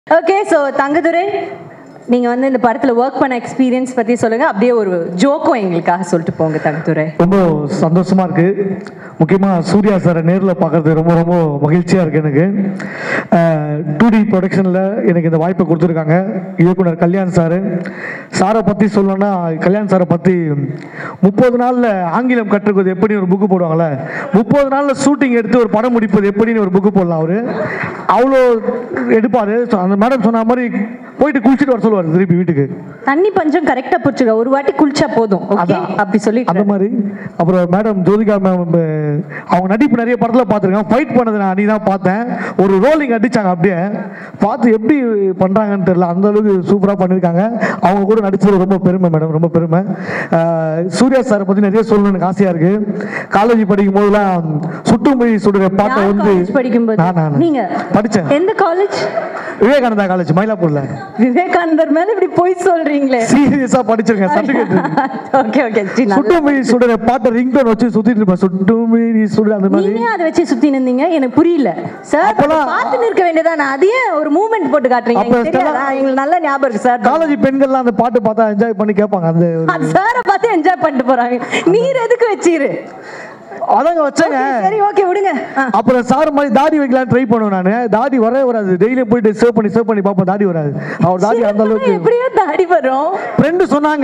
Okay so Thangadurai நீங்க வந்து இந்த படத்துல ஒர்க் பண்ண எக்ஸ்பீரியன்ஸ் பத்தி சொல்லுங்க அப்படியே ஒரு ஜோக்கும் எங்களுக்காக சொல்லிட்டு போங்க தங்கதுரை ரொம்ப சந்தோஷமா இருக்கு முக்கியமா சூர்யா சாரை நேரில் பார்க்கறது ரொம்ப ரொம்ப மகிழ்ச்சியா இருக்கு எனக்கு டூ டி ப்ரொடக்ஷனில் எனக்கு இந்த வாய்ப்பை கொடுத்துருக்காங்க இயக்குனர் கல்யாண் சார் சாரை பற்றி சொல்லணும்னா கல்யாண் சாரை பற்றி முப்பது நாளில் ஆங்கிலம் கற்றுக்கிறது எப்படி ஒரு புக்கு போடுவாங்கல்ல முப்பது நாளில் ஷூட்டிங் எடுத்து ஒரு படம் முடிப்பது எப்படின்னு ஒரு புக்கு போடலாம் அவரு அவ்வளோ எடுப்பார் அந்த மேடம் சொன்ன மாதிரி போயிட்டு குளிச்சுட்டு வர சொல்லுவார் திருப்பி வீட்டுக்கு தண்ணி பஞ்சம் கரெக்டா புடிச்சுக்க ஒரு வாட்டி குளிச்சா போதும் ஓகே அதான். அப்படி சொல்லி அந்த மாதிரி அப்புறம் மேடம் ஜோதிகா மேம் அவங்க நடிப்பு நிறைய படத்தில் பார்த்துருக்கேன் ஃபைட் பண்ணது நான் அன்றைக்கி தான் பார்த்தேன் ஒரு ரோலிங் அடிச்சாங்க அப்படியே பார்த்து எப்படி பண்ணுறாங்கன்னு தெரியல அந்த அளவுக்கு சூப்பராக பண்ணியிருக்காங்க அவங்க கூட நடிச்சது ரொம்ப பெருமை மேடம் ரொம்ப பெருமை அஹ், சூர்யா சாரை பற்றி நிறைய சொல்லணும்னு எனக்கு ஆசையாக இருக்குது காலேஜ் படிக்கும் போதெல்லாம் சுட்டுமொழி சுடுற பாட்டை யார் வந்து college படிக்கும்போது நான் நான் நீங்க படித்தேன் எந்த காலேஜ் விவேகானந்தா காலேஜ் மயிலாப்பூரில் விவேகானந்தர் மேல இப்படி போய் சொல்றீங்களே சீரியஸாக படிச்சிருக்கேன் சர்டிஃபிகேட் ஓகே ஓகே சுட்டுமொழி சுடுற பாட்டை ரிங்டோன் வச்சு சுத்திட்டு இருப்பேன் சுட்டுமொழி சுடுற அந்த மாதிரி நீங்க அதை வச்சு சுத்தி நின்றீங்க எனக்கு புரியல சார் அப்பெல்லாம் பார்த்து நிற்க வேண்டியதானே அதையே ஒரு மூவ்மெண்ட் போட்டு காட்டுறீங்க அப்ப எங்களுக்கு தெரியாதா எங்களுக்கு நல்ல ஞாபகம் இருக்கு சார் காலேஜ் பெண்கள்லாம் அந்த பாட்டு பார்த்தா என்ஜாய் பண்ணி கேட்பாங்க அந்த ஒரு- சாரை பார்த்து என்ஜாய் பண்ணிட்டு போறாங்க நீர் எதுக்கு வச்சிரு அதாங்க வச்சேங்க சரி ஓகே விடுங்க ஆ. அப்புறம் சார் மாதிரி தாடி வைக்கலாம் ட்ரை பண்ணுவேன் நான் தாடி வரவே வராது டெய்லியும் போயிட்டு சேவ் பண்ணி சேவ் பண்ணி பார்ப்போம் தாடி வராது அவர் தாடி அந்த அளவுக்கு எப்படியோ தாடி வரும் ஃப்ரெண்டு சொன்னாங்க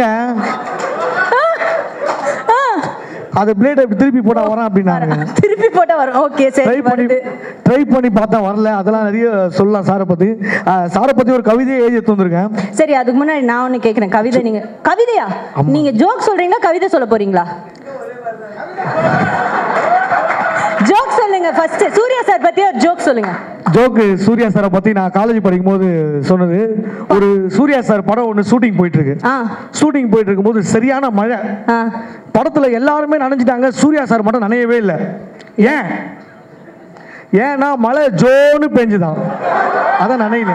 ஆ. அது பிளேட் திருப்பி போட்டா வரான் அப்படின்னாங்க திருப்பி போட்டா வரும் ஓகே ட்ரை சரி பண்ணி வருது ட்ரை பண்ணி பார்த்தா வரல அதெல்லாம் நிறைய சொல்லலாம் சாரை பத்தி அஹ், சாரை பத்தி ஒரு கவிதையை எழுதி எடுத்து வந்திருக்கேன் சரி அதுக்கு முன்னாடி நான் ஒண்ணு கேக்குறேன் கவிதை நீங்க கவிதையா நீங்க ஜோக் சொல்றீங்களா கவிதை சொல்ல போறீங்களா ஜோக் சொல்லுங்க ஃபர்ஸ்ட் சூர்யா சார் பத்தி ஒரு ஜோக் சொல்லுங்க ஜோக்கு சூர்யா சாரை பத்தி நான் காலேஜ் படிக்கும் போது சொன்னது ஒரு சூர்யா சார் படம் ஒன்று ஷூட்டிங் போயிட்டு இருக்கு ஆ ஷூட்டிங் போயிட்டு இருக்கும்போது சரியான மழை ஆ படத்துல எல்லாருமே நனைஞ்சிட்டாங்க சூர்யா சார் மட்டும் நனையவே இல்லை ஏன் ஏன்னா மழை ஜோன்னு பெஞ்சுதான் அதான் நனையல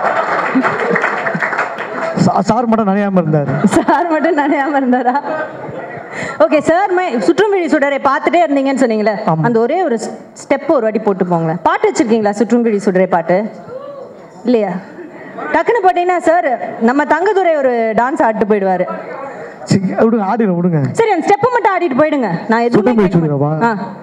சா- சார் மட்டும் நனையாம இருந்தார் சார் மட்டும் நினையாம இருந்தாரா ஓகே சார் சுற்றும்விழி சுடரை பார்த்துட்டே இருந்தீங்கன்னு சொன்னீங்களே ஆமா. அந்த ஒரே ஒரு ஸ்டெப் ஒரு வாட்டி போட்டு போங்களேன் பாட்டு வச்சிருக்கீங்களா சுற்றும்விழி சுடரை பாட்டு இல்லையா டக்குன்னு போட்டீங்கன்னா சார் நம்ம தங்கதுரை ஒரு டான்ஸ் ஆடிட்டு போயிடுவாரு சி, விடுங்க ஆடிட விடுங்க சரி அந்த ஸ்டெப்பை மட்டும் ஆடிட்டு போயிடுங்க நான் எதுவுமே சுற்றும்விழி கேட்க சுடரவா? மாட்டேன். ஆ.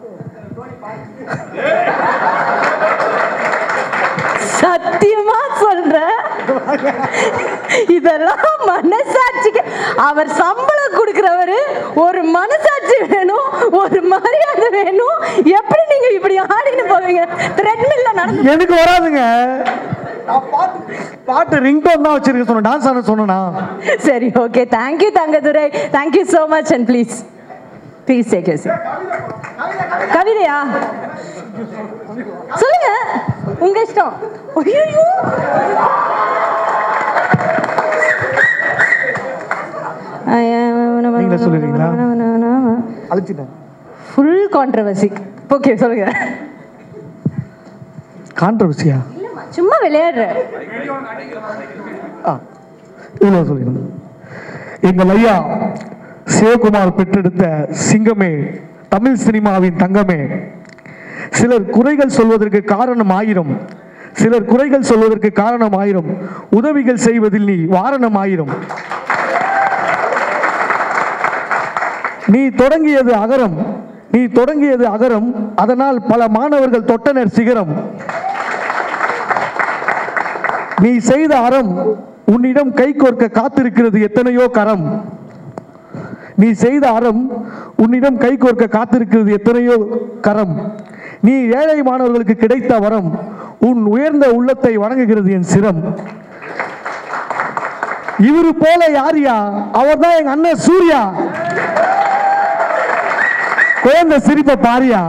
சத்தியமா சொல்றேன் இதெல்லாம் மனசாட்சிக்கு அவர் சம்பளம் கொடுக்கிறவரு ஒரு மனசாட்சி வேணும் ஒரு மரியாதை வேணும் எப்படி நீங்க இப்படி ஆடின்னு போவீங்க த்ரெட்மில்ல நடந்து எனக்கு வராதுங்க நான் பாட்டு பாட்டு ரிங்டோன் தான் வச்சிருக்க சொன்னேன் டான்ஸ் ஆட சொன்னா சரி okay thank you Thangadurai thank you so much and please please take you கவிதையா சொல்லுங்க உங்க இஷ்டம் ஐயோ நீங்களே சொல்லிடுறீங்களா? அழைச்சிட்டேன் ஃபுல் கான்ட்ரவர்சி ஓகே சொல்லுங்க கான்ட்ரவர்சியா சும்மா விளையாடுறேன் ஆ இவ்வளோ சொல்லிடணும் எங்கள் ஐயா சிவகுமார் பெற்றெடுத்த சிங்கமே தமிழ் சினிமாவின் தங்கமே சிலர் குறைகள் சொல்வதற்கு காரணம் ஆயிரம் சிலர் குறைகள் சொல்வதற்கு காரணம் ஆயிரம் உதவிகள் செய்வதில் நீ வாரணம் ஆயிரம் நீ தொடங்கியது அகரம் நீ தொடங்கியது அகரம் அதனால் பல மாணவர்கள் தொட்டனர் சிகரம் நீ செய்த அறம் உன்னிடம் கை கோர்க்க காத்திருக்கிறது எத்தனையோ கரம் நீ செய்த அறம் உன்னிடம் கை கோர்க்க காத்திருக்கிறது எத்தனையோ கரம் நீ ஏழை மாணவர்களுக்கு கிடைத்த வரம் உன் உயர்ந்த உள்ளத்தை வணங்குகிறது என் சிரம் இவரு போல யாரியா அவர் தான் எங்க அண்ணன் சூர்யா குழந்தை சிரிப்பை பாரியா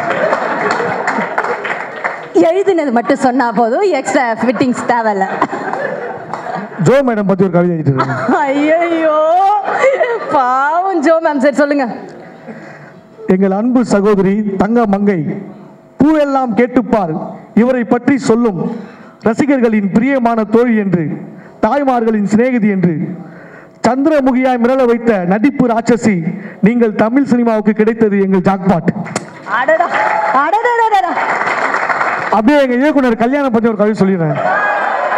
எழுதினது மட்டும் சொன்னா போதும் எக்ஸ்ட்ரா ஃபிட்டிங்ஸ் தேவையில்ல ஜோ மேடம் பத்தி ஒரு கவிதை எழுதிட்டு இருக்கேன் ஐயோ பாவம் ஜோ மேம் சரி சொல்லுங்க எங்கள் அன்பு சகோதரி தங்க மங்கை பூவெல்லாம் கேட்டுப்பார் இவரை பற்றி சொல்லும் ரசிகர்களின் பிரியமான தோழி என்று தாய்மார்களின் சிநேகிதி என்று சந்திரமுகியாய் மிரள வைத்த நடிப்பு ராட்சசி நீங்கள் தமிழ் சினிமாவுக்கு கிடைத்தது எங்கள் ஜாக்பாட் அடடா அடடடடடா அப்படியே எங்க இயக்குனர் கல்யாணம் பத்தி ஒரு கவி சொல்லிடுறேன்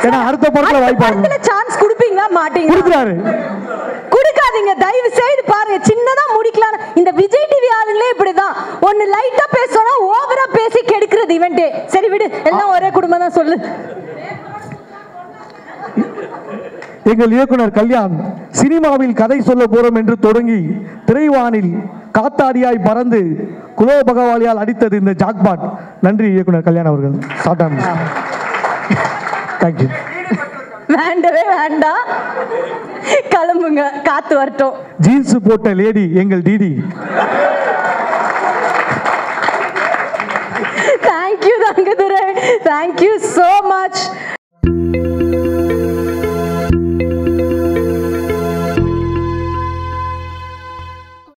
ஏன்னா அடுத்த படத்துல வாய்ப்பு வரும். படத்துல சான்ஸ் கொடுப்பீங்களா மாட்டீங்க கொடுக்குறாரு கொடுக்காதீங்க தயவு செய்து பாருங்க சின்னதா முடிக்கலாம் இந்த விஜய் டிவி ஆளுங்களே இப்படிதான் ஒன்னு லைட்டா பேசணும் ஓவரா பேசி கெடுக்கிறது இவன்ட்டே சரி விடு எல்லாம் ஒரே குடும்பம் தான் சொல்லு எங்கள் இயக்குனர் கல்யாண் சினிமாவில் கதை சொல்ல போறோம் என்று தொடங்கி திரைவானில் காத்தாடியாய் பறந்து குலோ பகவாலியால் அடித்தது இந்த ஜாக்பாட் நன்றி இயக்குனர் கல்யாண் அவர்கள் சாப்பிட்டாங்க தேங்க்யூ வேண்டவே வேண்டாம் கிளம்புங்க காத்து வரட்டும் ஜீன்ஸ் போட்ட லேடி எங்கள் DD thank you Thangadurai thank you so much